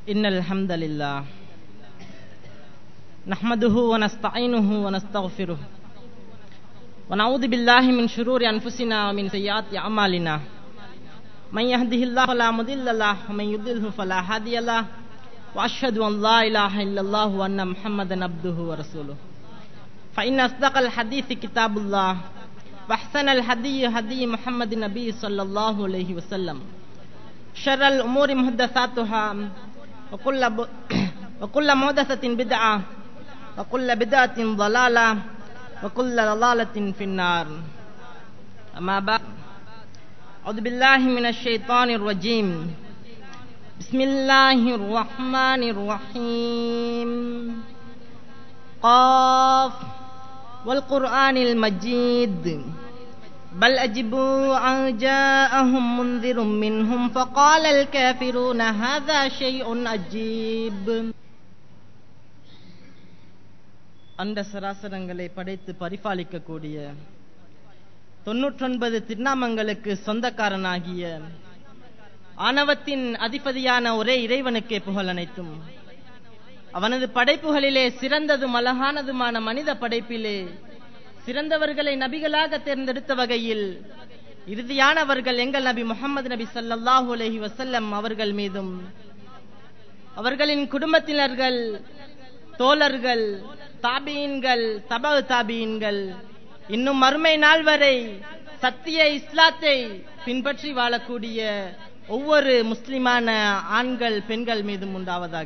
إن الحمد لله نحمده ونستعينه ونستغفره ونعوذ بالله من شرور أنفسنا ومن سيئات أعمالنا من يهده الله فلا مضل له ومن يضلله فلا هادي له وأشهد أن لا إله إلا الله وأن محمدا عبده ورسوله فإن أصدق الحديث كتاب الله وأحسن الهدي هدي محمد النبي صلى الله عليه وسلم شر الأمور محدثاتها وكل ب... وكل محدثة بدعة وكل بدعة ضلالة وكل ضلالة في النار أما بعد أعوذ بالله من الشيطان الرجيم بسم الله الرحمن الرحيم قاف والقرآن المجيد بل أجبوا أن جاءهم منذر منهم فقال الكافرون هذا شيء عجيب அந்த சராசரங்களை படைத்து பரிபாலிக்கக்கூடிய தொன்னூற்றொன்பது திருநாமங்களுக்கு சொந்தக்காரனாகிய ஆணவத்தின் அதிபதியான ஒரே இறைவனுக்கே புகழ் அனைத்தும் அவனது படைப்புகளிலே சிறந்ததும் அழகானதுமான மனித படைப்பிலே சிறந்தவர்களை நபிகளாக தேர்ந்தெடுத்த வகையில் இறுதியானவர்கள் எங்கள் நபி முகமது நபி சல்லாஹூ அலஹி வசல்லம் அவர்கள் மீதும் அவர்களின் குடும்பத்தினர்கள் தோழர்கள் தாபியின்கள் தபு தாபியின்கள் இன்னும் மறுமை நாள் வரை சத்திய இஸ்லாத்தை பின்பற்றி வாழக்கூடிய ஒவ்வொரு முஸ்லிமான ஆண்கள் பெண்கள் மீதும் உண்டாவதாக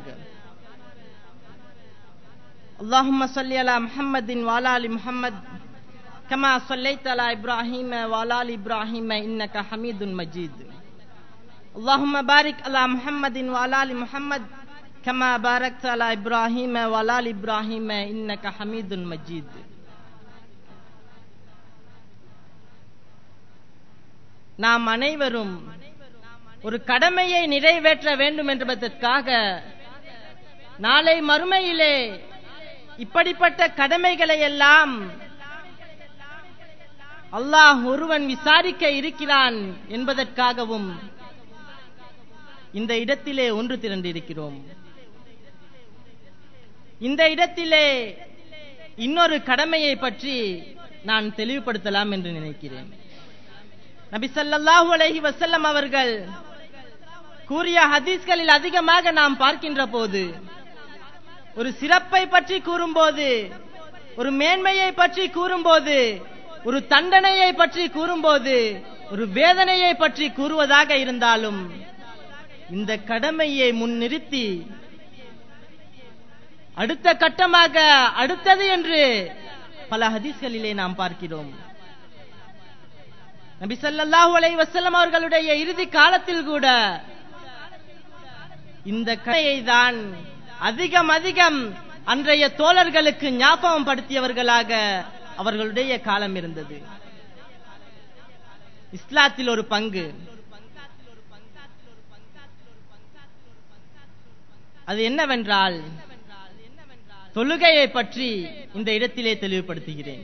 اللهم صل على محمد وعلى ال محمد كما صليت على ابراهيم وعلى ال ابراهيم انك حميد مجيد اللهم بارك على محمد وعلى ال محمد كما باركت على ابراهيم وعلى ال ابراهيم انك حميد مجيد நாம் அனைவரும் ஒரு கடமையை நிறைவேற்ற வேண்டும் என்பதற்காக நாளை மறுமையிலே இப்படிப்பட்ட கடமைகளை எல்லாம் அல்லாஹ் ஒருவன் விசாரிக்க இருக்கிறான் என்பதற்காகவும் இந்த இடத்திலே ஒன்று திரண்டிருக்கிறோம் இந்த இடத்திலே இன்னொரு கடமையை பற்றி நான் தெளிவுபடுத்தலாம் என்று நினைக்கிறேன் நபி சல்லாஹூ அலஹி வசல்லம் அவர்கள் கூறிய ஹதீஸ்களில் அதிகமாக நாம் பார்க்கின்ற போது ஒரு சிறப்பை பற்றி கூறும்போது ஒரு மேன்மையை பற்றி கூறும்போது ஒரு தண்டனையை பற்றி கூறும்போது ஒரு வேதனையை பற்றி கூறுவதாக இருந்தாலும் இந்த கடமையை முன்னிறுத்தி அடுத்த கட்டமாக அடுத்தது என்று பல ஹதீஸ்களிலே நாம் பார்க்கிறோம் நபி சல்லாஹூ அலை வசல்லம் அவர்களுடைய இறுதி காலத்தில் கூட இந்த கடையை தான் அதிகம் அதிகம் அன்றைய தோழர்களுக்கு ஞாபகம் படுத்தியவர்களாக அவர்களுடைய காலம் இருந்தது இஸ்லாத்தில் ஒரு பங்கு அது என்னவென்றால் தொழுகையை பற்றி இந்த இடத்திலே தெளிவுபடுத்துகிறேன்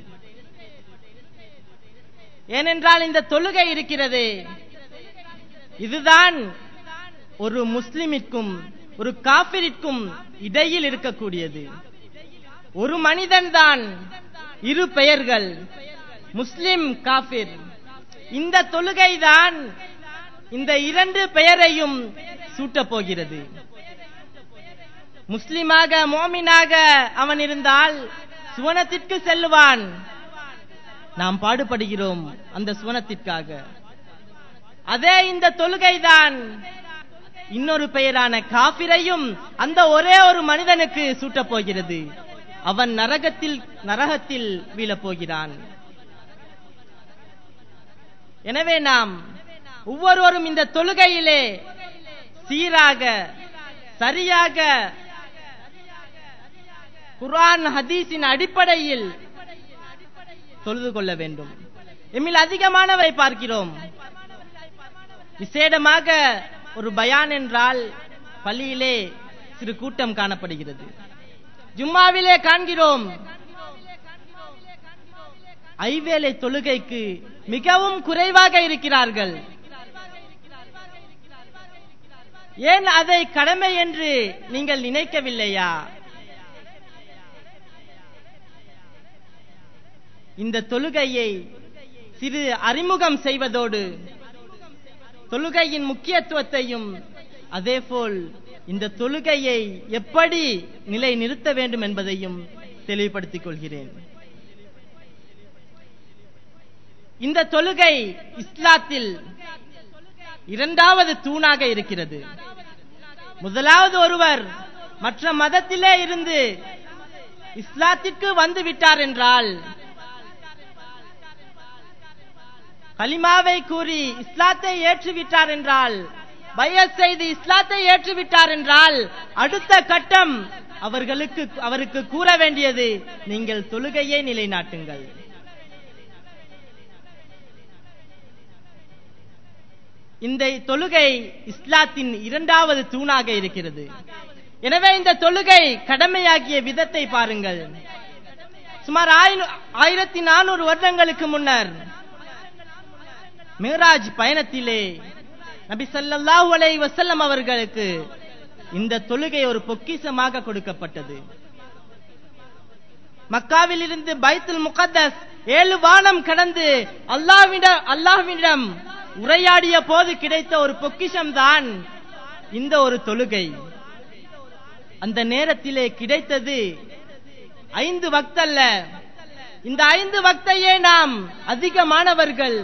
ஏனென்றால் இந்த தொழுகை இருக்கிறது இதுதான் ஒரு முஸ்லிமிற்கும் ஒரு காபிரிற்கும் இடையில் இருக்கக்கூடியது ஒரு மனிதன் தான் இரு பெயர்கள் முஸ்லிம் காபிர் இந்த தொழுகை தான் இந்த இரண்டு பெயரையும் சூட்டப் போகிறது முஸ்லிமாக மோமினாக அவன் இருந்தால் சுவனத்திற்கு செல்லுவான் நாம் பாடுபடுகிறோம் அந்த சுவனத்திற்காக அதே இந்த தொழுகைதான் இன்னொரு பெயரான காபிரையும் அந்த ஒரே ஒரு மனிதனுக்கு சூட்டப் போகிறது அவன் நரகத்தில் நரகத்தில் வீழப் போகிறான் எனவே நாம் ஒவ்வொருவரும் இந்த தொழுகையிலே சீராக சரியாக குரான் ஹதீஸின் அடிப்படையில் தொழுது கொள்ள வேண்டும் எம்மில் அதிகமானவை பார்க்கிறோம் விசேடமாக ஒரு பயான் என்றால் பள்ளியிலே சிறு கூட்டம் காணப்படுகிறது ஜும்மாவிலே காண்கிறோம் ஐவேளை தொழுகைக்கு மிகவும் குறைவாக இருக்கிறார்கள் ஏன் அதை கடமை என்று நீங்கள் நினைக்கவில்லையா இந்த தொழுகையை சிறு அறிமுகம் செய்வதோடு தொழுகையின் முக்கியத்துவத்தையும் அதேபோல் இந்த தொழுகையை எப்படி நிலை நிறுத்த வேண்டும் என்பதையும் தெளிவுபடுத்திக் கொள்கிறேன் இந்த தொழுகை இஸ்லாத்தில் இரண்டாவது தூணாக இருக்கிறது முதலாவது ஒருவர் மற்ற மதத்திலே இருந்து இஸ்லாத்திற்கு வந்து விட்டார் என்றால் கலிமாவை கூறி இஸ்லாத்தை ஏற்றுவிட்டார் என்றால் பயஸ் செய்து இஸ்லாத்தை ஏற்றுவிட்டார் என்றால் அடுத்த கட்டம் அவர்களுக்கு அவருக்கு கூற வேண்டியது நீங்கள் தொழுகையை நிலைநாட்டுங்கள் இந்த தொழுகை இஸ்லாத்தின் இரண்டாவது தூணாக இருக்கிறது எனவே இந்த தொழுகை கடமையாகிய விதத்தை பாருங்கள் சுமார் ஆயிரத்தி நானூறு வருடங்களுக்கு முன்னர் மேராஜ் பயணத்திலே நபி சல்லாஹூ அலை வசல்லம் அவர்களுக்கு இந்த தொழுகை ஒரு பொக்கிசமாக கொடுக்கப்பட்டது மக்காவில் இருந்து பைத்துல் முகத்தஸ் ஏழு வானம் கடந்து அல்லாவிடம் அல்லாவிடம் உரையாடிய போது கிடைத்த ஒரு பொக்கிஷம் தான் இந்த ஒரு தொழுகை அந்த நேரத்திலே கிடைத்தது ஐந்து வக்தல்ல இந்த ஐந்து வக்தையே நாம் அதிகமானவர்கள்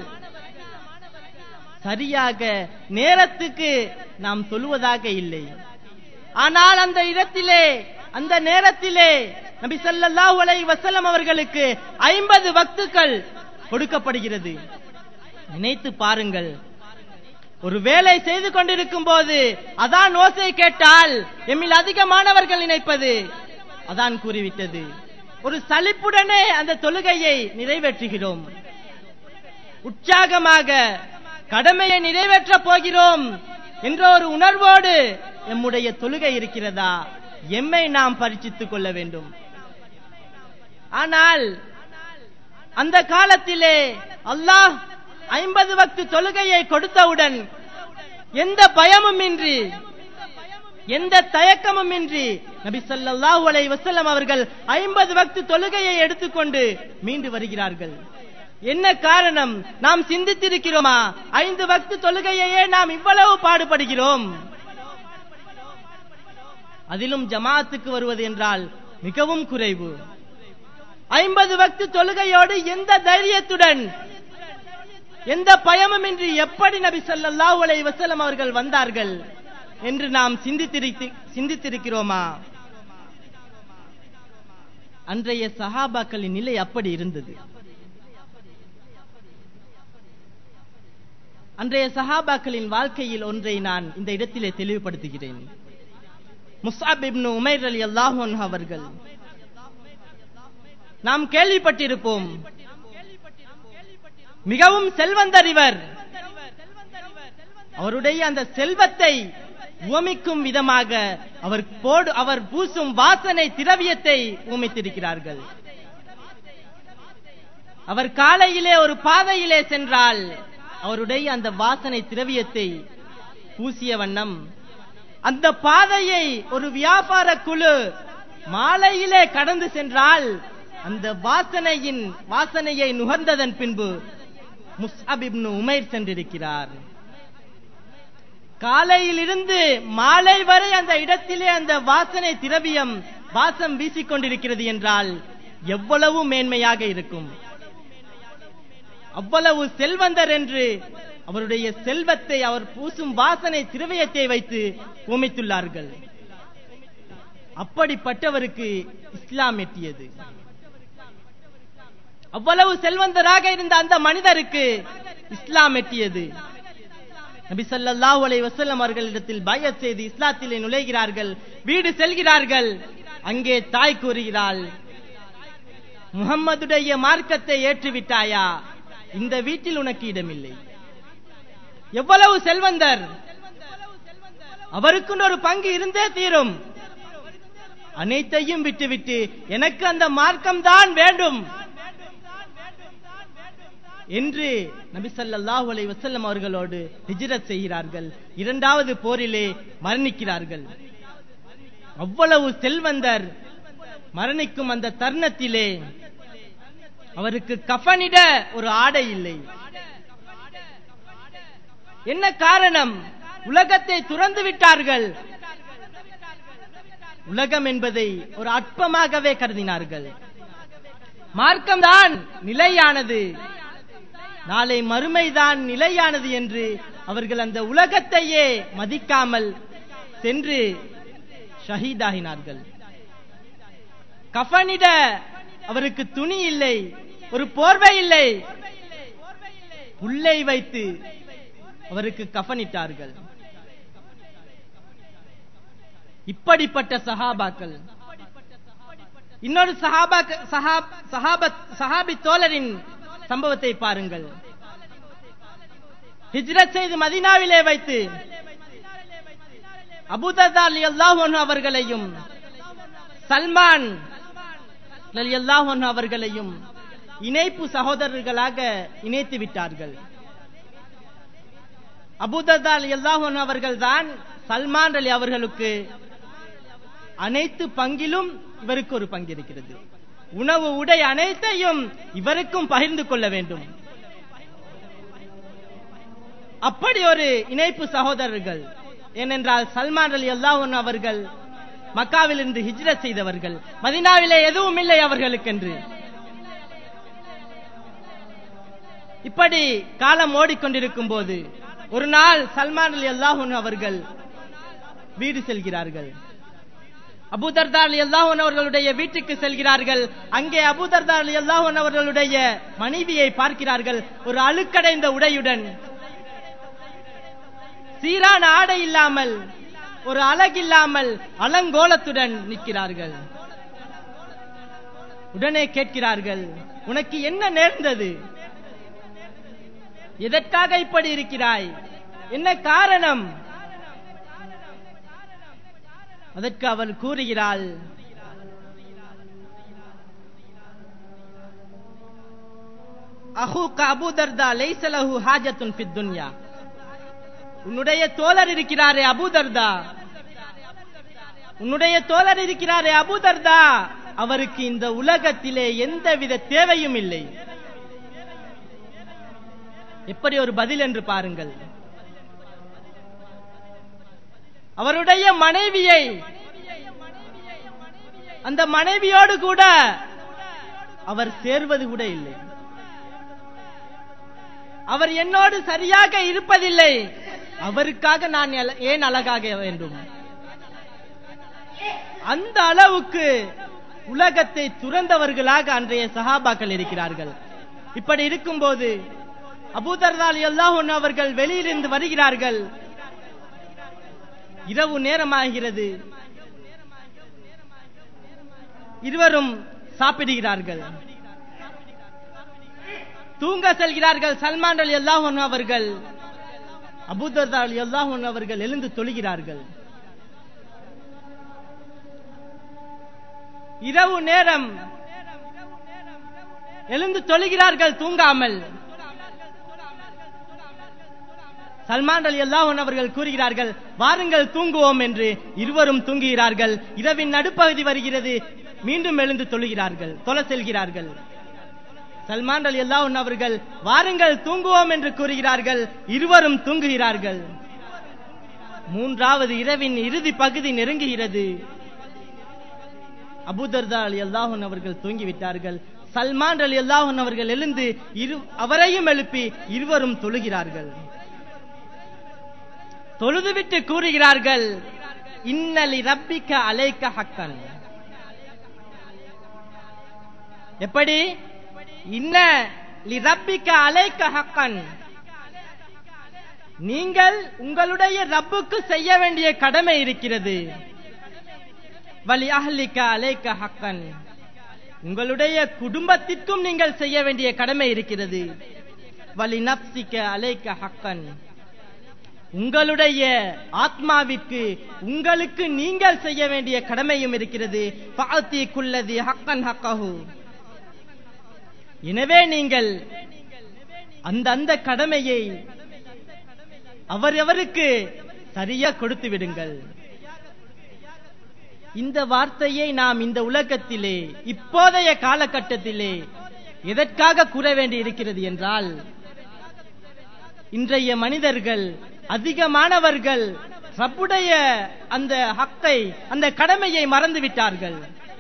சரியாக நேரத்துக்கு நாம் சொல்லுவதாக இல்லை ஆனால் அந்த இடத்திலே அந்த நேரத்திலே நபி ஸல்லல்லாஹு அலைஹி வஸல்லம் அவர்களுக்கு ஐம்பது வக்துக்கள் கொடுக்கப்படுகிறது நினைத்து பாருங்கள் ஒரு வேலை செய்து கொண்டிருக்கும் போது அதான் ஓசை கேட்டால் எம்மில் அதிகமானவர்கள் நினைப்பது அதான் கூறிவிட்டது ஒரு சலிப்புடனே அந்த தொழுகையை நிறைவேற்றுகிறோம் உற்சாகமாக கடமையை நிறைவேற்றப் போகிறோம் என்ற ஒரு உணர்வோடு எம்முடைய தொழுகை இருக்கிறதா எம்மை நாம் பரிச்சித்துக் கொள்ள வேண்டும் ஆனால் அந்த காலத்திலே அல்லாஹ் ஐம்பது வக்து தொழுகையை கொடுத்தவுடன் எந்த பயமும் இன்றி எந்த தயக்கமும் இன்றி நபி ஸல்லல்லாஹு அலைஹி வஸல்லம் அவர்கள் ஐம்பது வக்து தொழுகையை எடுத்துக்கொண்டு மீண்டு வருகிறார்கள் என்ன காரணம் நாம் சிந்தித்திருக்கிறோமா ஐந்து வக்து தொழுகையையே நாம் இவ்வளவு பாடுபடுகிறோம் அதிலும் ஜமாத்துக்கு வருவது என்றால் மிகவும் குறைவு ஐம்பது வக்து தொழுகையோடு எந்த தைரியத்துடன் எந்த பயமுமின்றி எப்படி நபி ஸல்லல்லாஹு அலைஹி வஸல்லம் அவர்கள் வந்தார்கள் என்று நாம் சிந்தித்திருத்தி- சிந்தித்திருக்கிறோமா அன்றைய சஹாபாக்களின் நிலை அப்படி இருந்தது அன்றைய சஹாபாக்களின் வாழ்க்கையில் ஒன்றை நான் இந்த இடத்திலே தெளிவுபடுத்துகிறேன் முஸ்அப் இப்னு உமைர் அலி அல்லாஹு அவர்கள் நாம் கேள்விப்பட்டிருப்போம் மிகவும் செல்வந்தர் இவர் அவருடைய அந்த செல்வத்தை உவமிக்கும் விதமாக அவர் போடு அவர் பூசும் வாசனை திரவியத்தை உவமித்திருக்கிறார்கள் அவர் காலையிலே ஒரு பாதையிலே சென்றால் அவருடைய அந்த வாசனை திரவியத்தை பூசிய வண்ணம் அந்த பாதையை ஒரு வியாபார குழு மாலையிலே கடந்து சென்றால் அந்த வாசனையின் வாசனையை நுகர்ந்ததன் பின்பு முஸ்அப் இப்னு உமைர் சென்றிருக்கிறார் காலையிலிருந்து மாலை வரை அந்த இடத்திலே அந்த வாசனை திரவியம் வாசம் வீசிக் கொண்டிருக்கிறது என்றால் எவ்வளவு மேன்மையாக இருக்கும் அவ்வளவு செல்வந்தர் என்று அவருடைய செல்வத்தை அவர் பூசும் வாசனை திரவியத்தை வைத்து உமைத்துள்ளார்கள் அப்படிப்பட்டவருக்கு இஸ்லாம் எட்டியது அவ்வளவு செல்வந்தராக இருந்த அந்த மனிதருக்கு இஸ்லாம் எட்டியது நபி ஸல்லல்லாஹு அலைஹி வஸல்லம் அவர்களிடத்தில் பயத் செய்து இஸ்லாத்திலே நுழைகிறார்கள் வீடு செல்கிறார்கள் அங்கே தாய் கூறுகிறாள் முகம்மதுடைய மார்க்கத்தை ஏற்றுவிட்டாயா இந்த வீட்டில் உனக்கு இடமில்லை எவ்வளவு செல்வந்தர் அவருக்குன்னு ஒரு பங்கு இருந்தே தீரும் அனைத்தையும் விட்டுவிட்டு எனக்கு அந்த மார்க்கம் தான் வேண்டும் என்று நபி ஸல்லல்லாஹு அலைஹி வஸல்லம் அவர்களோடு ஹிஜ்ரத் செய்கிறார்கள் இரண்டாவது போரிலே மரணிக்கிறார்கள் அவ்வளவு செல்வந்தர் மரணிக்கும் அந்த தருணத்திலே அவருக்கு கஃனிட ஒரு ஆடை இல்லை என்ன காரணம் உலகத்தை துறந்து விட்டார்கள் உலகம் என்பதை ஒரு அற்பமாகவே கருதினார்கள் மார்க்கம்தான் நிலையானது நாளை மறுமைதான் நிலையானது என்று அவர்கள் அந்த உலகத்தையே மதிக்காமல் சென்று ஷஹீதாகினார்கள் கஃனிட அவருக்கு துணி இல்லை ஒரு போர்வை இல்லை புல்லை வைத்து அவருக்கு கஃனிட்டார்கள் இப்படிப்பட்ட சஹாபாக்கள் இன்னொரு சஹாபா சஹாபத் சஹாபி தோழரின் சம்பவத்தை பாருங்கள் ஹிஜ்ரத் செய்து மதினாவிலே வைத்து அபுதர்தா அலி அல்லாஹ் அவர்களையும் சல்மான் அலி அல்லாஹ் அவர்களையும் இணைப்பு சகோதரர்களாக இணைத்து விட்டார்கள் அபுதர்தா அலி அல்லாஹ் அவர்கள் தான் சல்மான் அலி அவர்களுக்கு அனைத்து பங்கிலும் இவருக்கு ஒரு பங்கு இருக்கிறது உணவு உடை அனைத்தையும் இவருக்கும் பகிர்ந்து கொள்ள வேண்டும் அப்படி ஒரு இணைப்பு சகோதரர்கள் ஏனென்றால் சல்மான் அலி அல்லாஹன் அவர்கள் மக்காவில் இருந்து ஹிஜ்ரத் செய்தவர்கள் மதினாவிலே எதுவும் இல்லை அவர்களுக்கென்று இப்படி காலம் ஓடிக்கொண்டிருக்கும் போது ஒரு நாள் சல்மான் அலி அல்லாஹன் அவர்கள் வீடு செல்கிறார்கள் அபுதர்தா அலி அல்லாஹன் அவர்களுடைய வீட்டுக்கு செல்கிறார்கள் அங்கே அபுதர்தா அலி அல்லாஹன் அவர்களுடைய மனைவியை பார்க்கிறார்கள் ஒரு அழுக்கடைந்த உடையுடன் சீரான ஆடை இல்லாமல் ஒரு அழகில்லாமல் அலங்கோலத்துடன் நிற்கிறார்கள் உடனே கேட்கிறார்கள் உனக்கு என்ன நேர்ந்தது எதற்காக இப்படி இருக்கிறாய் என்ன காரணம் அதற்கு அவள் கூறுகிறாள் அஹூக்க அபூதர்தா லைசலஹு ஹாஜத்துன் ஃபித் துன்யா உன்னுடைய தோழர் இருக்கிறாரே அபூதர்தா உன்னுடைய தோழர் இருக்கிறாரே அபூதர்தா அவருக்கு இந்த உலகத்திலே எந்தவித தேவையும் இல்லை எப்படி ஒரு பதில் என்று பாருங்கள் அவருடைய மனைவியை அந்த மனைவியோடு கூட அவர் சேர்வது கூட இல்லை அவர் என்னோடு சரியாக இருப்பதில்லை அவருக்காக நான் ஏன் அழகாக வேண்டும் அந்த அளவுக்கு உலகத்தை துறந்தவர்களாக அன்றைய சகாபாக்கள் இருக்கிறார்கள் இப்படி இருக்கும்போது அபூதர்தால் எல்லாம் அவர்கள் வெளியிலிருந்து வருகிறார்கள் இரவு நேரமாகிறது இருவரும் சாப்பிடுகிறார்கள் தூங்க செல்கிறார்கள் சல்மான் அலி அல்லாஹன் அவர்கள் அபுதர்தா அலி அல்லாஹன் அவர்கள் எழுந்து தொழுகிறார்கள் இரவு நேரம் எழுந்து தொழுகிறார்கள் தூங்காமல் சல்மான் அலி அல்லாஹன் அவர்கள் கூறுகிறார்கள் வாருங்கள் தூங்குவோம் என்று இருவரும் தூங்குகிறார்கள் இரவின் நடுப்பகுதி வருகிறது மீண்டும் எழுந்து தொழுகிறார்கள் தொலை செல்கிறார்கள் சல்மான் அலி அல்லாஹன் அவர்கள் வாருங்கள் தூங்குவோம் என்று கூறுகிறார்கள் இருவரும் தூங்குகிறார்கள் மூன்றாவது இரவின் இறுதி பகுதி நெருங்குகிறது அபுதர்தா அலி அல்லாஹன் அவர்கள் தூங்கிவிட்டார்கள் சல்மான் அலி அல்லாஹன் அவர்கள் எழுந்து இரு அவரையும் எழுப்பி இருவரும் தொழுகிறார்கள் தொழுதுவிட்டு கூறுகிறார்கள் இன்னலி ரப்பிக்க அலைக்க ஹக்கன் எப்படி இன்ன லி ரப்பிக்க அலைக்க ஹக்கன் நீங்கள் உங்களுடைய ரப்புக்கு செய்ய வேண்டிய கடமை இருக்கிறது வலி அஹ்லிக்க அலைக்க ஹக்கன் உங்களுடைய குடும்பத்திற்கும் நீங்கள் செய்ய வேண்டிய கடமை இருக்கிறது வலி நப்சிக்க அலைக்க ஹக்கன் உங்களுடைய ஆத்மாவிற்கு உங்களுக்கு நீங்கள் செய்ய வேண்டிய கடமையும் இருக்கிறது பாத்தி குல்லதி ஹக்கன் ஹக்கஹு எனவே நீங்கள் அந்த அந்த கடமையை அவரவருக்கு சரியா கொடுத்து விடுங்கள் இந்த வார்த்தையை நாம் இந்த உலகத்திலே இப்போதைய காலகட்டத்திலே எதற்காக கூற வேண்டி இருக்கிறது என்றால் இன்றைய மனிதர்கள் அதிகமானவர்கள் ரப்புடைய அந்த ஹக்கை அந்த கடமையை மறந்து விட்டார்கள்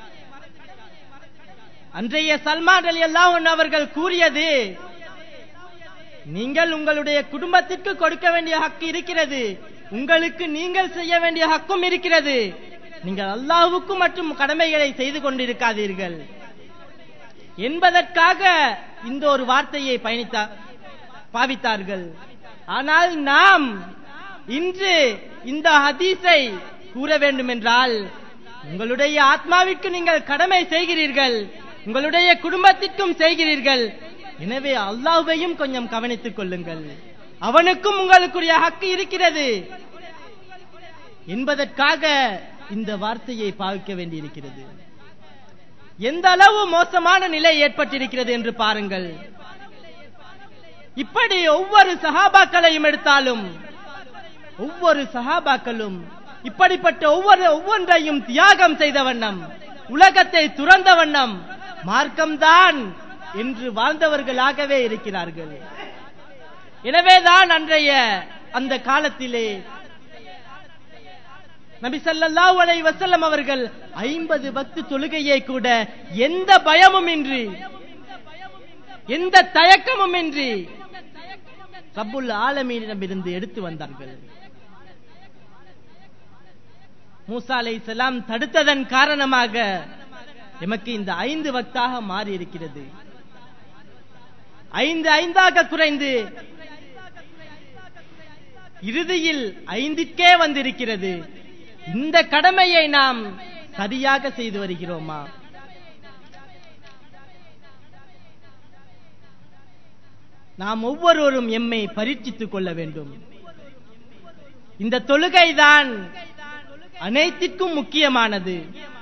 அன்றைய சல்மான் அலி அல்லாஹ் அவர்கள் கூறியது நீங்கள் உங்களுடைய குடும்பத்திற்கு கொடுக்க வேண்டிய ஹக்கு இருக்கிறது உங்களுக்கு நீங்கள் செய்ய வேண்டிய ஹக்கும் இருக்கிறது நீங்கள் அல்லாஹுக்கு மற்றும் கடமைகளை செய்து கொண்டிருக்காதீர்கள் என்பதற்காக இந்த ஒரு வார்த்தையை பயணித்தா பாவித்தார்கள் ஆனால் நாம் இன்று இந்த ஹதீஸை கூற வேண்டும் என்றால் உங்களுடைய ஆத்மாவிற்கு நீங்கள் கடமை செய்கிறீர்கள் உங்களுடைய குடும்பத்திற்கும் செய்கிறீர்கள் எனவே அல்லாஹ்வையும் கொஞ்சம் கவனித்துக் கொள்ளுங்கள் அவனுக்கும் உங்களுக்குரிய ஹக்கு இருக்கிறது என்பதற்காக இந்த வார்த்தையை பாவிக்க வேண்டியிருக்கிறது எந்த அளவு மோசமான நிலை ஏற்பட்டிருக்கிறது என்று பாருங்கள் இப்படி ஒவ்வொரு சஹாபாக்களையும் எடுத்தாலும் ஒவ்வொரு சஹாபாக்களும் இப்படிப்பட்ட ஒவ்வொரு ஒவ்வொன்றையும் தியாகம் செய்த வண்ணம் உலகத்தை துறந்த வண்ணம் மார்க்கம்தான் என்று வாழ்ந்தவர்களாகவே இருக்கிறார்கள் எனவேதான் அன்றைய அந்த காலத்திலே நபி ஸல்லல்லாஹு அலைஹி வஸல்லம் அவர்கள் ஐம்பது பக்து தொழுகையை கூட எந்த பயமும் இன்றி எந்த தயக்கமும் இன்றி ரப்புல் ஆலமீனிடமிருந்து எடுத்து வந்தார்கள் மூசா அலைஹிஸ்ஸலாம் தடுத்ததன் காரணமாக எமக்கு இந்த ஐந்து வக்தாக மாறி இருக்கிறது ஐந்து ஐந்தாக குறைந்து இறுதியில் ஐந்திற்கே வந்திருக்கிறது இந்த கடமையை நாம் சரியாக செய்து வருகிறோமா நாம் ஒவ்வொருவரும் எம்மை பரீட்சித்துக் கொள்ள வேண்டும் இந்த தொழுகைதான் அனைத்திற்கும் முக்கியமானது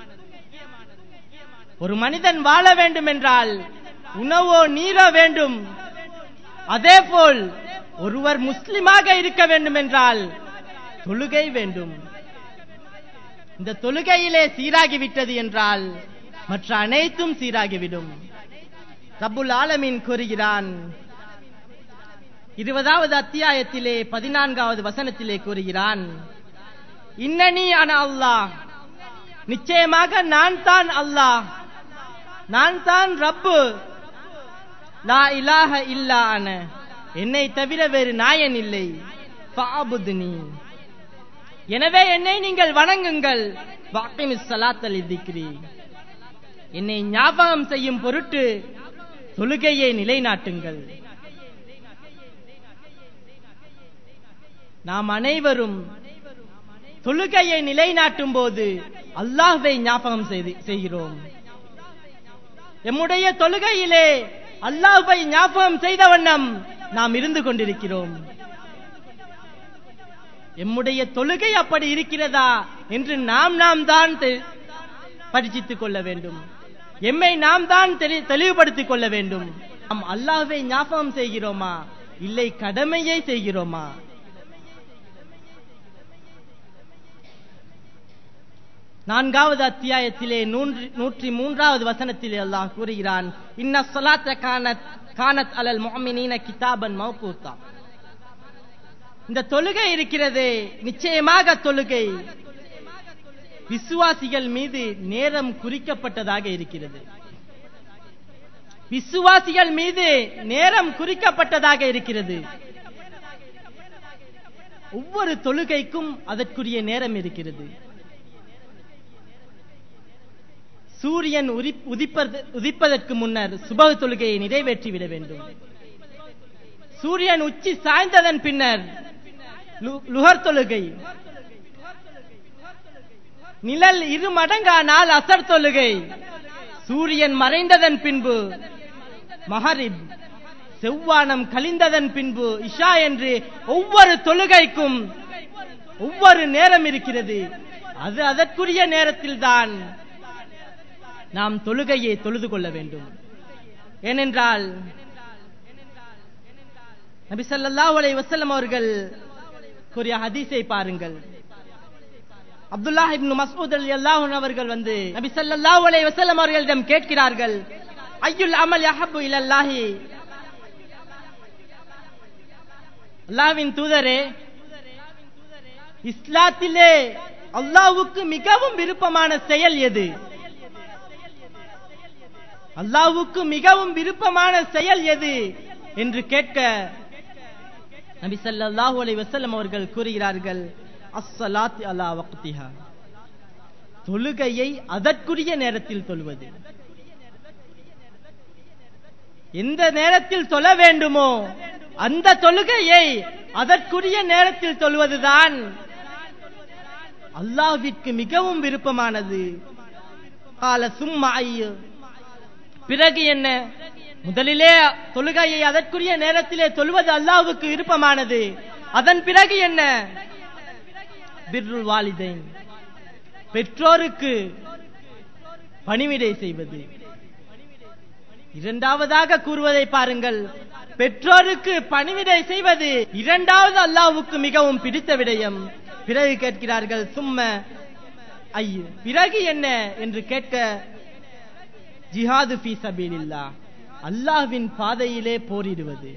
ஒரு மனிதன் வாழ வேண்டும் என்றால் உணவோ நீரோ வேண்டும் அதேபோல் ஒருவர் முஸ்லிமாக இருக்க வேண்டும் என்றால் தொழுகை வேண்டும் இந்த தொழுகையிலே சீராகிவிட்டது என்றால் மற்ற அனைத்தும் சீராகிவிடும் ரப்புல் ஆலமீன் கூறுகிறான் இருபதாவது அத்தியாயத்திலே பதினான்காவது வசனத்திலே கூறுகிறான் இன்னனி அன அல்லாஹ் நிச்சயமாக நான் தான் அல்லாஹ் நான் தான் ரப்பு லா இலாஹ இல்லா அன என்னை தவிர வேறு நாயன் இல்லை ஃபாபுத்னி எனவே என்னை நீங்கள் வணங்குங்கள் வாக்கிமிஸ் சலாத்தல் திக்ரி என்னை ஞாபகம் செய்யும் பொருட்டு தொழுகையை நிலைநாட்டுங்கள் நாம் அனைவரும் தொழுகையை நிலைநாட்டும் போது அல்லாஹ்வை ஞாபகம் செய்து- செய்கிறோம் எம்முடைய தொழுகையிலே அல்லாஹ்வை ஞாபகம் செய்த வண்ணம் நாம் இருந்து கொண்டிருக்கிறோம் எம்முடைய தொழுகை அப்படி இருக்கிறதா என்று நாம் நாம் தான் தெ- பரிசித்துக் கொள்ள வேண்டும் எம்மை நாம் தான் தெளி- தெளிவுபடுத்திக் கொள்ள வேண்டும் நாம் அல்லாஹ்வை ஞாபகம் செய்கிறோமா இல்லை கடமையை செய்கிறோமா நான்காவது அத்தியாயத்திலே நூன்று- நூற்றி மூன்றாவது வசனத்திலே அல்லாஹ் கூறுகிறான் இன்ன ஸலாத்த கானத் கானத் அலல் முஅமினீன கிதாபன் மௌகூத்தா இந்த தொழுகை இருக்கிறதே நிச்சயமாக தொழுகை விசுவாசிகள் மீது நேரம் குறிக்கப்பட்டதாக இருக்கிறது விசுவாசிகள் மீது நேரம் குறிக்கப்பட்டதாக இருக்கிறது ஒவ்வொரு தொழுகைக்கும் அதற்குரிய நேரம் இருக்கிறது சூரியன் உரி- உதிப்பது- உதிப்பதற்கு முன்னர் சுபக தொழுகையை நிறைவேற்றி விட வேண்டும் சூரியன் உச்சி சாய்ந்ததன் பின்னர் லு- லுகர் தொழுகை நிழல் இரு மடங்கானால் அசர் தொழுகை சூரியன் மறைந்ததன் பின்பு மஹரிப் செவ்வானம் கழிந்ததன் பின்பு இஷா என்று ஒவ்வொரு தொழுகைக்கும் ஒவ்வொரு நேரம் இருக்கிறது அது அதற்குரிய நேரத்தில்தான் நாம் தொழுகையை தொழுது கொள்ள வேண்டும் ஏனென்றால் நபி ஸல்லல்லாஹு அலைஹி வஸல்லம் அவர்கள் கூறிய ஹதீஸை பாருங்கள் அப்துல்லாஹ் இப்னு மஸ்ஊத் ரலியல்லாஹு அன்ஹு அவர்கள் வந்து நபி ஸல்லல்லாஹு அலைஹி வஸல்லம் அவர்களிடம் கேட்கிறார்கள் ஐயுல் அமல் யஹப்பு இலல்லாஹி அல்லாஹ்வின் தூதரே இஸ்லாத்திலே அல்லாஹ்வுக்கு மிகவும் விருப்பமான செயல் எது அல்லாஹ்வுக்கு மிகவும் விருப்பமான செயல் எது என்று கேட்க நபி ஸல்லல்லாஹு அலைஹி வஸல்லம் அவர்கள் கூறுகிறார்கள் அஸ்ஸலாத் அலா வக்திஹா தொழுகையை அதற்குரிய நேரத்தில் தொழுவது எந்த நேரத்தில் தொழ வேண்டுமோ அந்த தொழுகையை அதற்குரிய நேரத்தில் தொழுவதுதான் அல்லாஹ்விற்கு மிகவும் விருப்பமானது கால சும்மா ஐயோ பிறகு என்ன முதலிலே தொழுகையை அதற்குரிய நேரத்திலே தொழுவது அல்லாஹ்வுக்கு விருப்பமானது அதன் பிறகு என்ன பிர்ருல் வாலிதைன் பெற்றோருக்கு பணிவிடை செய்வது இரண்டாவதாக கூறுவதை பாருங்கள் பெற்றோருக்கு பணிவிடை செய்வது இரண்டாவது அல்லாஹ்வுக்கு மிகவும் பிடித்த விடயம் பிறகு கேட்கிறார்கள் சும்ம ஐயோ பிறகு என்ன என்று கேட்க ஜிஹாது ஃபீ சபீலில்லா அல்லாஹ்வின் பாதையிலே போரிடுவது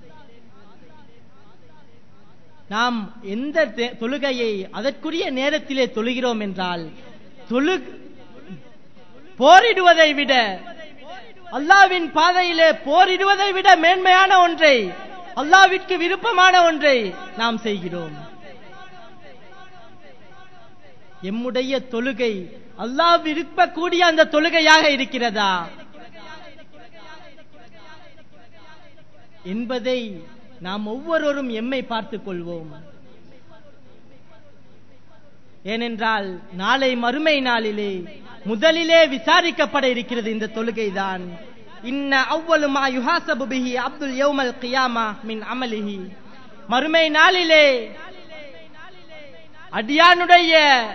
நாம் எந்த தே- தொழுகையை அதற்குரிய நேரத்திலே தொழுகிறோம் என்றால் தொழு போரிடுவதை விட அல்லாஹ்வின் பாதையிலே போரிடுவதை விட மேன்மையான ஒன்றை அல்லாஹ்விற்கு விருப்பமான ஒன்றை நாம் செய்கிறோம் எம்முடைய தொழுகை அல்லாஹ் விருப்பக்கூடிய அந்த தொழுகையாக இருக்கிறதா என்பதை நாம் ஒவ்வொருவரும் எம்மை பார்த்துக் கொள்வோம் ஏனென்றால் நாளை மறுமை நாளிலே முதலிலே விசாரிக்கப்பட இருக்கிறது இந்த தொழுகைதான் இன்ன அவ்வளு மா யுஹாசபு பிஹி அப்துல் யௌமல் கியாமா மின் அமலிஹி மறுமை நாளிலே அடியானுடைய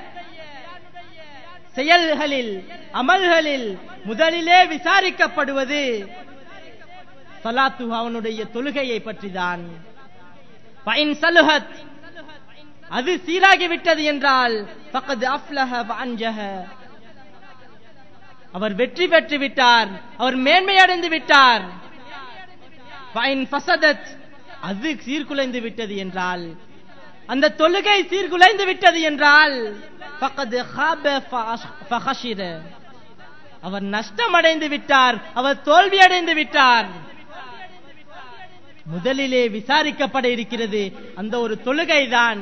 செயல்களில் அமல்களில் முதலிலே விசாரிக்கப்படுவது சலாத்து அவனுடைய தொழுகையை பற்றிதான் ஃபைன் சலுஹத் அது சீராகிவிட்டது என்றால் ஃபக்கத் அஃப்லஹ வஅன்ஜஹ அவர் வெற்றி பெற்று விட்டார் அவர் மேன்மையடைந்து விட்டார் ஃபைன் ஃபசதத் அது சீர்குலைந்து விட்டது என்றால் அந்த தொழுகை சீர்குலைந்து விட்டது என்றால் ஃபக்கத் ஹாப ஃபஅஷ்- ஃபஹஷிர அவர் நஷ்டமடைந்து விட்டார் அவர் தோல்வியடைந்து விட்டார் முதலிலே விசாரிக்கப்பட இருக்கிறது அந்த ஒரு தொழுகைதான்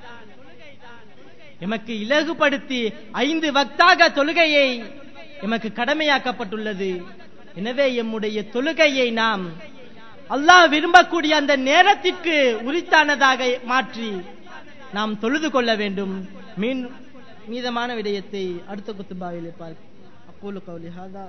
எமக்கு இலகுபடுத்தி ஐந்து வக்தாக தொழுகையை எமக்கு கடமையாக்கப்பட்டுள்ளது எனவே எம்முடைய தொழுகையை நாம் அல்லாஹ் விரும்பக்கூடிய அந்த நேரத்திற்கு உரித்தானதாக மாற்றி நாம் தொழுது கொள்ள வேண்டும் மீன் மீதமான விடயத்தை அடுத்த குத்துபாவிலே பார்க்க அக்கூலு கௌலி ஹாதா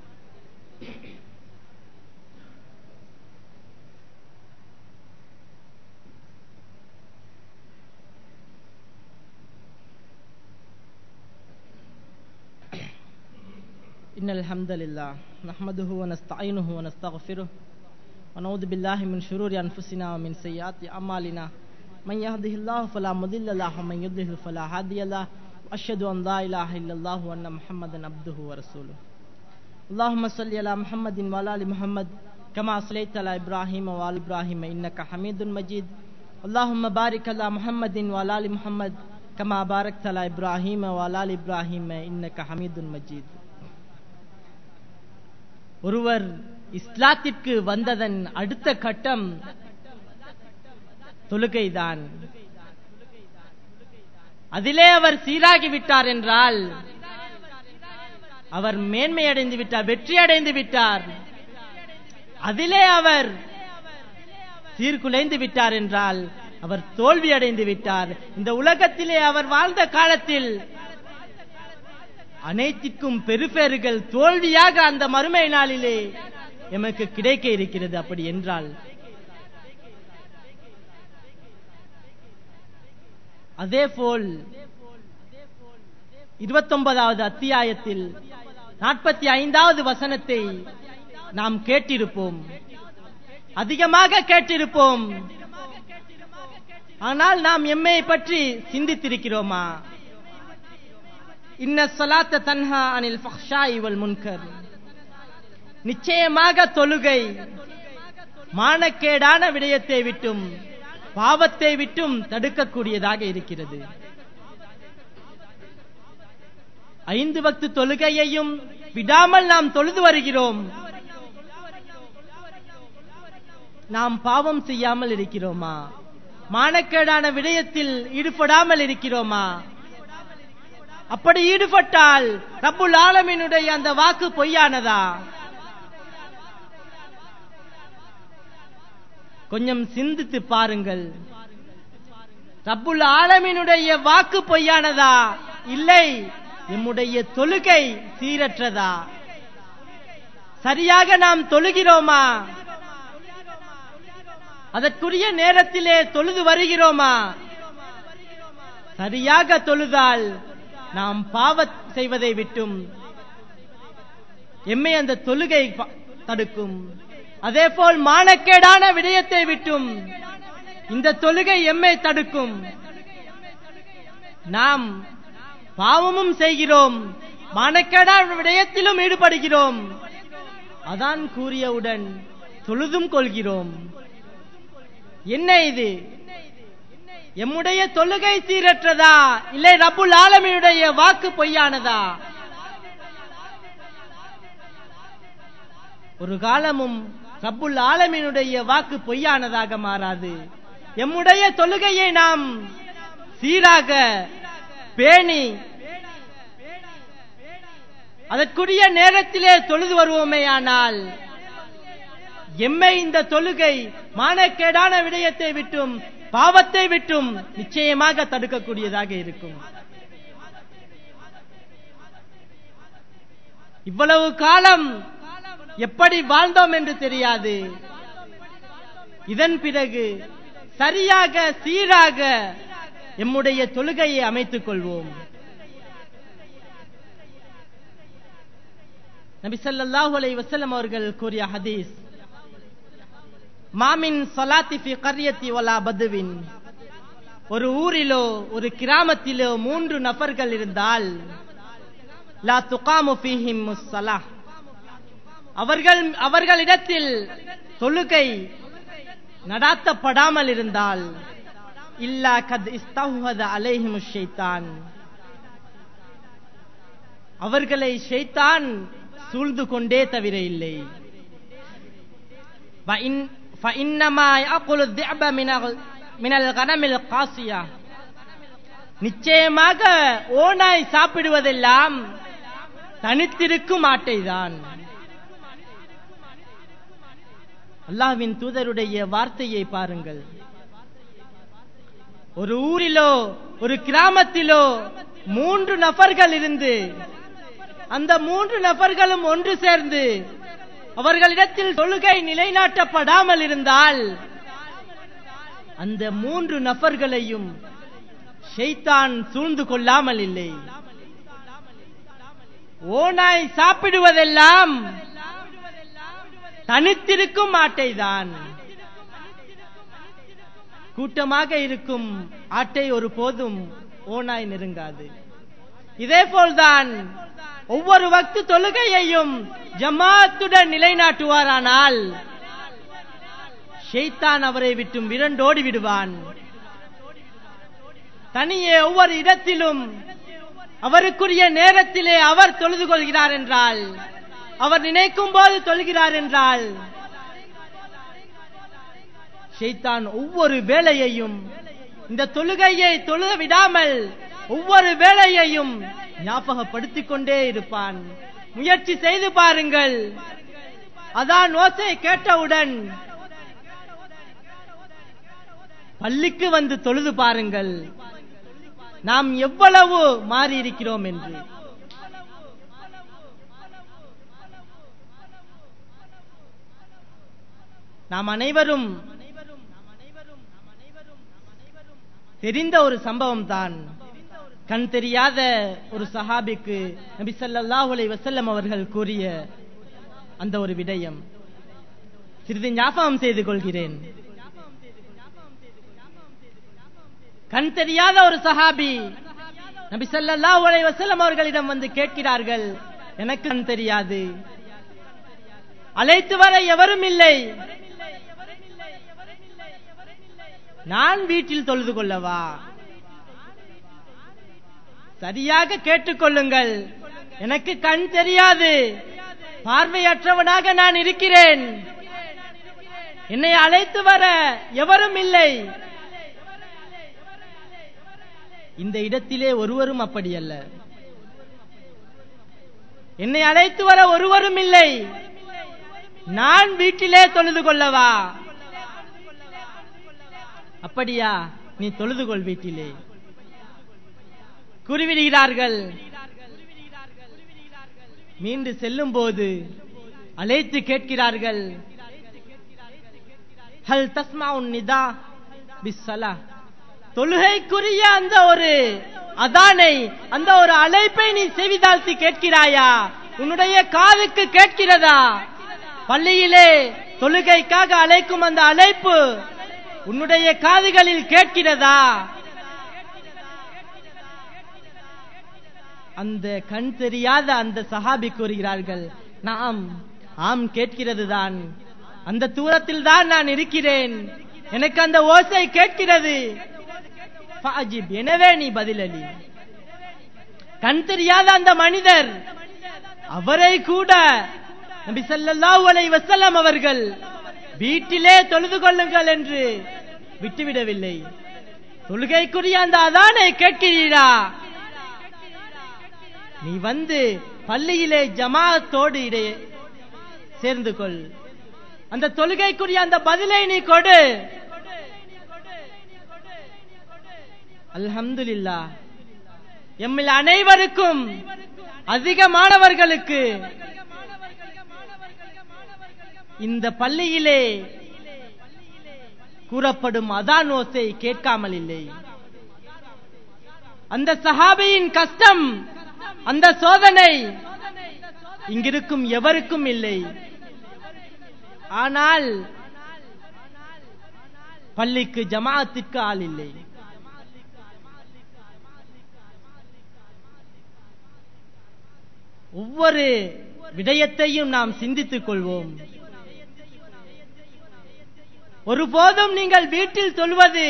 إن الحمد لله نحمده ونستعينه ونستغفره ونعوذ بالله من شرور أنفسنا ومن سيئات أعمالنا من يهده الله فلا مضل له ومن يضلل فلا هادي له وأشهد أن لا إله إلا الله وأن محمدا عبده ورسوله اللهم صل على محمد وعلى آل محمد كما صليت على إبراهيم وعلى إبراهيم إنك حميد مجيد اللهم بارك على محمد وعلى آل محمد كما باركت على إبراهيم وعلى آل إبراهيم إنك حميد مجيد ஒருவர் இஸ்லாத்திற்கு வந்ததன் அடுத்த கட்டம் தொழுகைதான் அதிலே அவர் சீராகி விட்டார் என்றால் அவர் மேன்மையடைந்து விட்டார் வெற்றி அடைந்து விட்டார் அதிலே அவர் சீர்குலைந்து விட்டார் என்றால் அவர் தோல்வி அடைந்து விட்டார் இந்த உலகத்திலே அவர் வாழ்ந்த காலத்தில் அனைத்திற்கும் பெருபேறுகள் தோல்வியாக அந்த மறுமை நாளிலே எமக்கு கிடைக்க இருக்கிறது அப்படி என்றால் அதேபோல் இருபத்தொன்பதாவது அத்தியாயத்தில் நாற்பத்தி ஐந்தாவது வசனத்தை நாம் கேட்டிருப்போம் அதிகமாக கேட்டிருப்போம் ஆனால் நாம் எம்மை பற்றி சிந்தித்திருக்கிறோமா இன்ன சலாத்த தன்ஹா அனில் ஃபஹ்ஷாய் வல் முன்கர் நிச்சயமாக தொழுகை மானக்கேடான விடயத்தை விட்டும் பாவத்தை விட்டும் தடுக்கக்கூடியதாக இருக்கிறது ஐந்து வக்து தொழுகையையும் விடாமல் நாம் தொழுது வருகிறோம் நாம் பாவம் செய்யாமல் இருக்கிறோமா மானக்கேடான விடயத்தில் ஈடுபடாமல் இருக்கிறோமா அப்படி ஈடுபட்டால் ரப்புல் ஆலமினுடைய அந்த வாக்கு பொய்யானதா கொஞ்சம் சிந்தித்து பாருங்கள் ரப்புல் ஆலமினுடைய வாக்கு பொய்யானதா இல்லை எம்முடைய தொழுகை சீரற்றதா சரியாக நாம் தொழுகிறோமா அதற்குரிய நேரத்திலே தொழுது வருகிறோமா சரியாக தொழுதால் நாம் பாவ செய்வதை விட்டும் எம்மை அந்த தொழுகை ப- தடுக்கும் அதேபோல் மானக்கேடான விடயத்தை விட்டும் இந்த தொழுகை எம்மை தடுக்கும் நாம் பாவமும் செய்கிறோம் மானக்கேடான விடயத்திலும் ஈடுபடுகிறோம் அதான் கூறியவுடன் தொழுதும் கொள்கிறோம் என்ன இது எம்முடைய தொழுகை சீரற்றதா இல்லை ரப்புல் ஆலமினுடைய வாக்கு பொய்யானதா ஒரு காலமும் ரப்புல் ஆலமினுடைய வாக்கு பொய்யானதாக மாறாது எம்முடைய தொழுகையை நாம் சீராக பேணி அதற்குரிய நேரத்திலே தொழுது வருவோமேயானால் எம்மை இந்த தொழுகை மானக்கேடான விடயத்தை விட்டும் பாவத்தை விட்டும் நிச்சயமாக தடுக்கக்கூடியதாக இருக்கும் இவ்வளவு காலம் எப்படி வாழ்ந்தோம் என்று தெரியாது இதன் பிறகு சரியாக சீராக எம்முடைய தொழுகையை அமைத்துக் கொள்வோம் நபி ஸல்லல்லாஹு அலைஹி வஸல்லம் அவர்கள் கூறிய ஹதீஸ் மாமின் ஸலாத்தி ஃபி கர்யத்தி வலா பதுவின் ஒரு ஊரிலோ ஒரு கிராமத்திலோ மூன்று நபர்கள் இருந்தால் லா துகாமு ஃபீஹிம் முஸ்ஸலாஹ் அவர்கள் அவர்களிடத்தில் தொழுகை நடாத்தப்படாமல் இருந்தால் இல்லா கத் இஸ்தஹத அலைஹிம் ஷைத்தான் அவர்களை ஷைத்தான் சூழ்ந்து கொண்டே தவிர இல்லை وإن- فإنما يأكل الذئب من ال- من الغنم القاسية நிச்சயமாக ஓநாய் சாப்பிடுவதெல்லாம் தனித்திருக்கும் ஆட்டைதான் அல்லாஹ்வின் தூதருடைய வார்த்தையை பாருங்கள் ஒரு ஊரிலோ ஒரு கிராமத்திலோ மூன்று நபர்கள் இருந்து அந்த மூன்று நபர்களும் ஒன்று சேர்ந்து அவர்களிடத்தில் தொழுகை நிலைநாட்டப்படாமல் இருந்தால் அந்த மூன்று நபர்களையும் ஷைத்தான் சூழ்ந்து கொள்ளாமல் இல்லை ஓநாய் சாப்பிடுவதெல்லாம் தனித்திருக்கும் ஆட்டைதான் கூட்டமாக இருக்கும் ஆட்டை ஒரு போதும் ஓநாய் நெருங்காது இதே போல்தான் ஒவ்வொரு வக்து தொழுகையையும் ஜமாத்துடன் நிலைநாட்டுவாரானால் ஷைத்தான் அவரை விட்டும் விரண்டோடி விடுவான் தனியே ஒவ்வொரு இடத்திலும் அவருக்குரிய நேரத்திலே அவர் தொழுது கொள்கிறார் என்றால் அவர் நினைக்கும் போது தொழுகிறார் என்றால் ஷைத்தான் ஒவ்வொரு வேலையையும் இந்த தொழுகையை தொழுக விடாமல் ஒவ்வொரு வேலையையும் ஞாபகப்படுத்திக் கொண்டே இருப்பான் முயற்சி செய்து பாருங்கள் அதான் ஓசை கேட்டவுடன் பள்ளிக்கு வந்து தொழுது பாருங்கள் நாம் எவ்வளவு மாறி இருக்கிறோம் என்று நாம் அனைவரும் தெரிந்த ஒரு சம்பவம் தான் கண் தெரியாத ஒரு சஹாபிக்கு நபி ஸல்லல்லாஹு அலைஹி வஸல்லம் அவர்கள் கூறிய அந்த ஒரு விடயம் சிறிது ஞாபகம் செய்து கொள்கிறேன் கண் தெரியாத ஒரு சஹாபி நபி ஸல்லல்லாஹு அலைஹி வஸல்லம் அவர்களிடம் வந்து கேட்கிறார்கள் எனக்கு கண் தெரியாது அழைத்து வர எவரும் இல்லை நான் வீட்டில் தொழுது கொள்ளவா சரியாக கேட்டுக்கொள்ளுங்கள் எனக்கு கண் தெரியாது பார்வையற்றவனாக நான் இருக்கிறேன் என்னை அழைத்து வர எவரும் இல்லை இந்த இடத்திலே ஒருவரும் அப்படி அல்ல என்னை அழைத்து வர ஒருவரும் இல்லை நான் வீட்டிலே தொழுது கொள்ளவா அப்படியா நீ தொழுது கொள் வீட்டிலே கூறிவிடுகிறார்கள் மீண்டு செல்லும் போது அழைத்து கேட்கிறார்கள் ஹல் தஸ்மா உன் நிதா பிஸ்ஸலா தொழுகைக்குரிய அந்த ஒரு அதானை அந்த ஒரு அழைப்பை நீ செவிதாழ்த்தி கேட்கிறாயா உன்னுடைய காதுக்கு கேட்கிறதா பள்ளியிலே தொழுகைக்காக அழைக்கும் அந்த அழைப்பு உன்னுடைய காதுகளில் கேட்கிறதா அந்த கண் தெரியாத அந்த சஹாபி கூறுகிறார்கள் நாம் ஆம் கேட்கிறது தான் அந்த தூரத்தில் தான் நான் இருக்கிறேன் எனக்கு அந்த ஓசை கேட்கிறது ஃபாஜிப், எனவே நீ பதிலளி கண் தெரியாத அந்த மனிதர் அவரை கூட நபி ஸல்லல்லாஹு அலைஹி வஸல்லம் அவர்கள் வீட்டிலே தொழுது கொள்ளுங்கள் என்று விட்டுவிடவில்லை தொழுகைக்குரிய அந்த அதானை கேட்கிறீரா நீ வந்து பள்ளியிலே ஜமாத்தோடு இடையே சேர்ந்து கொள் அந்த தொழுகைக்குரிய அந்த பதிலை நீ கொடு அல்ஹம்துலில்லா எம்மில் அனைவருக்கும் அதிகமானவர்களுக்கு இந்த பள்ளியிலே கூறப்படும் அதான் ஓசை கேட்காமல் இல்லை அந்த சஹாபியின் கஷ்டம் அந்த சோதனை இங்கிருக்கும் எவருக்கும் இல்லை ஆனால் பள்ளிக்கு ஜமாஅத்திற்கு ஆள் இல்லை ஒவ்வொரு விடயத்தையும் நாம் சிந்தித்துக் கொள்வோம் ஒருபோதும் நீங்கள் வீட்டில் சொல்வது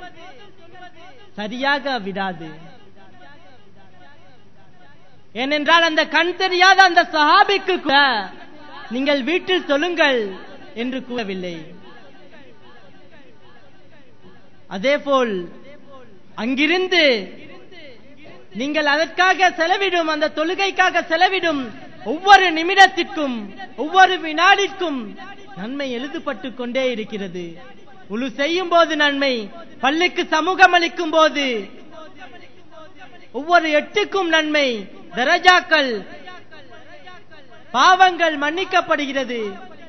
சரியாக விடாது ஏனென்றால் அந்த கண் தெரியாத அந்த சஹாபிக்கு கூட நீங்கள் வீட்டில் சொல்லுங்கள் என்று கூறவில்லை அதேபோல் அங்கிருந்து நீங்கள் அதற்காக செலவிடும் அந்த தொழுகைக்காக செலவிடும் ஒவ்வொரு நிமிடத்திற்கும் ஒவ்வொரு வினாடிற்கும் நன்மை எழுதப்பட்டு கொண்டே இருக்கிறது உழு செய்யும் போது நன்மை பள்ளிக்கு சமூகம் அளிக்கும் போது ஒவ்வொரு எட்டுக்கும் நன்மை தரஜாக்கள் பாவங்கள் மன்னிக்கப்படுகிறது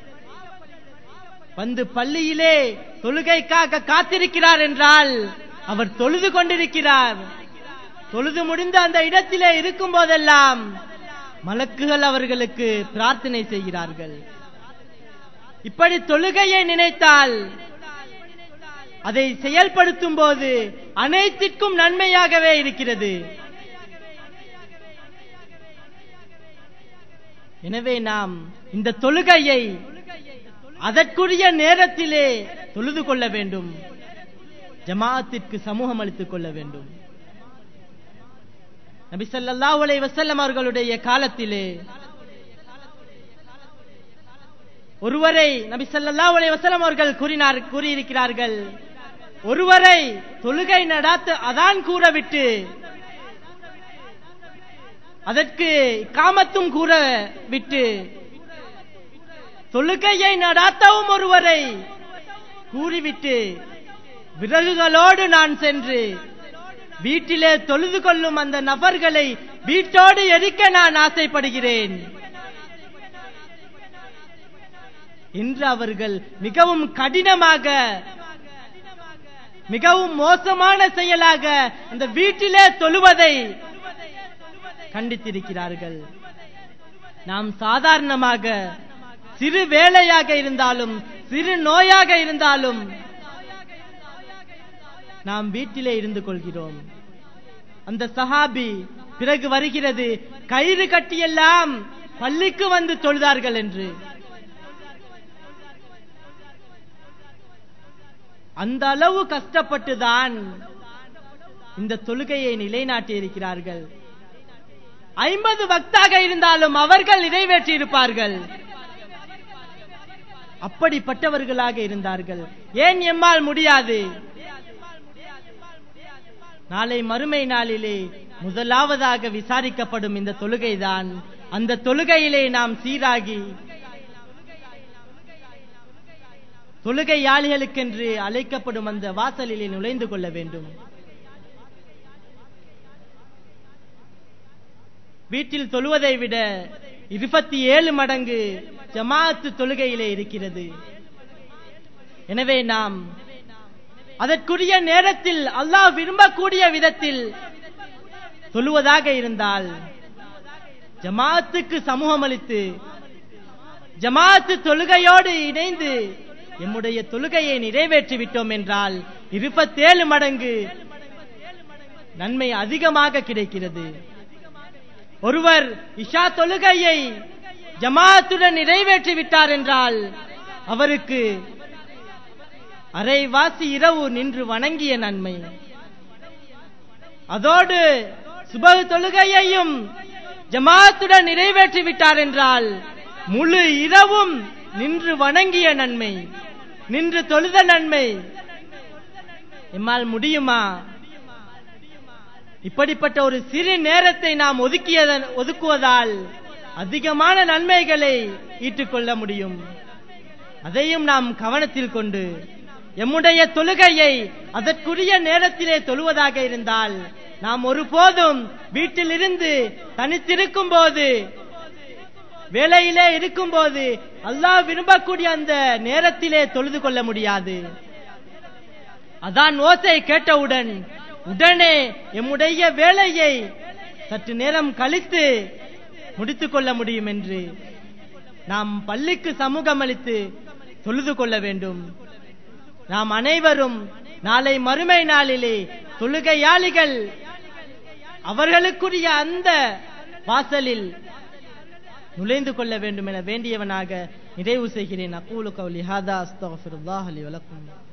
வந்து பள்ளியிலே தொழுகைக்காக காத்திருக்கிறார் என்றால் அவர் தொழுது கொண்டிருக்கிறார் தொழுது முடிந்த அந்த இடத்திலே இருக்கும் போதெல்லாம் மலக்குகள் அவர்களுக்கு பிரார்த்தனை செய்கிறார்கள் இப்படி தொழுகையை நினைத்தால் அதை செயல்படுத்தும் போது அனைத்திற்கும் நன்மையாகவே இருக்கிறது எனவே நாம் இந்த தொழுகையை அதற்குரிய நேரத்திலே தொழுது கொள்ள வேண்டும் ஜமாஅத்திற்கு சமூகம் அளித்துக் கொள்ள வேண்டும் நபி ஸல்லல்லாஹு அலைஹி வஸல்லம் அவர்களுடைய காலத்திலே ஒருவரை நபி ஸல்லல்லாஹு அலைஹி வஸல்லம் அவர்கள் கூறினார் கூறியிருக்கிறார்கள் ஒருவரை தொழுகை நடாத்து அதான் கூறவிட்டு அதற்கு காமத்தும் கூற விட்டு தொழுகையை நடாத்தவும் ஒருவரை கூறிவிட்டு விறகுகளோடு நான் சென்று வீட்டிலே தொழுது கொள்ளும் அந்த நபர்களை வீட்டோடு எரிக்க நான் ஆசைப்படுகிறேன் என்று அவர்கள் மிகவும் கடினமாக மிகவும் மோசமான செயலாக அந்த வீட்டிலே தொழுவதை கண்டித்திருக்கிறார்கள் நாம் சாதாரணமாக சிறு வேலையாக இருந்தாலும் சிறு நோயாக இருந்தாலும் நாம் வீட்டிலே இருந்து கொள்கிறோம் அந்த சஹாபி பிறகு வருகிறது கயிறு கட்டியெல்லாம் பள்ளிக்கு வந்து தொழுதார்கள் என்று அந்த அளவு கஷ்டப்பட்டுதான் இந்த தொழுகையை நிலைநாட்டி இருக்கிறார்கள் ஐம்பது பக்தாக இருந்தாலும் அவர்கள் நிறைவேற்றி இருப்பார்கள் அப்படிப்பட்டவர்களாக இருந்தார்கள் ஏன் எம்மால் முடியாது நாளை மறுமை நாளிலே முதலாவதாக விசாரிக்கப்படும் இந்த தொழுகைதான் அந்த தொழுகையிலே நாம் சீராகி தொழுகையாளிகளுக்கென்று அழைக்கப்படும் அந்த வாசலிலே நுழைந்து கொள்ள வேண்டும் வீட்டில் தொழுவதை விட இருபத்தி ஏழு மடங்கு ஜமாத்து தொழுகையிலே இருக்கிறது எனவே நாம் அதற்குரிய நேரத்தில் அல்லாஹ் விரும்பக்கூடிய விதத்தில் தொழுவதாக இருந்தால் ஜமாத்துக்கு சமூகம் அளித்து ஜமாத்து தொழுகையோடு இணைந்து எம்முடைய தொழுகையை நிறைவேற்றி விட்டோம் என்றால் இருபத்தேழு மடங்கு நன்மை அதிகமாக கிடைக்கிறது ஒருவர் இஷா தொழுகையை ஜமாத்துடன் நிறைவேற்றி விட்டார் என்றால் அவருக்கு அரைவாசி இரவு நின்று வணங்கிய நன்மை அதோடு சுப தொழுகையையும் ஜமாத்துடன் நிறைவேற்றி விட்டார் என்றால் முழு இரவும் நின்று வணங்கிய நன்மை நின்று தொழுத நன்மை எம்மால் முடியுமா இப்படிப்பட்ட ஒரு சிறு நேரத்தை நாம் ஒதுக்கியத ஒதுக்குவதால் அதிகமான நன்மைகளை ஈட்டுக்கொள்ள முடியும் அதையும் நாம் கவனத்தில் கொண்டு எம்முடைய தொழுகையை அதற்குரிய நேரத்திலே தொழுவதாக இருந்தால் நாம் ஒருபோதும் வீட்டில் இருந்து தனித்திருக்கும் போது வேலையிலே இருக்கும் போது அல்லாஹ் விரும்பக்கூடிய அந்த நேரத்திலே தொழுது கொள்ள முடியாது அதான் ஓசை கேட்டவுடன் உடனே எம்முடைய வேலையை சற்று நேரம் கழித்து முடித்துக் கொள்ள முடியும் என்று நாம் பள்ளிக்கு சமூகம் அளித்து தொழுது கொள்ள வேண்டும் நாம் அனைவரும் நாளை மறுமை நாளிலே தொழுகையாளிகள் அவர்களுக்குரிய அந்த வாசலில் நுழைந்து கொள்ள வேண்டும் என வேண்டியவனாக நிறைவு செய்கிறேன் அக்கூலு கவுலி ஹாதா அஸ்தகஃபிருல்லாஹ் அலி வலக்கும்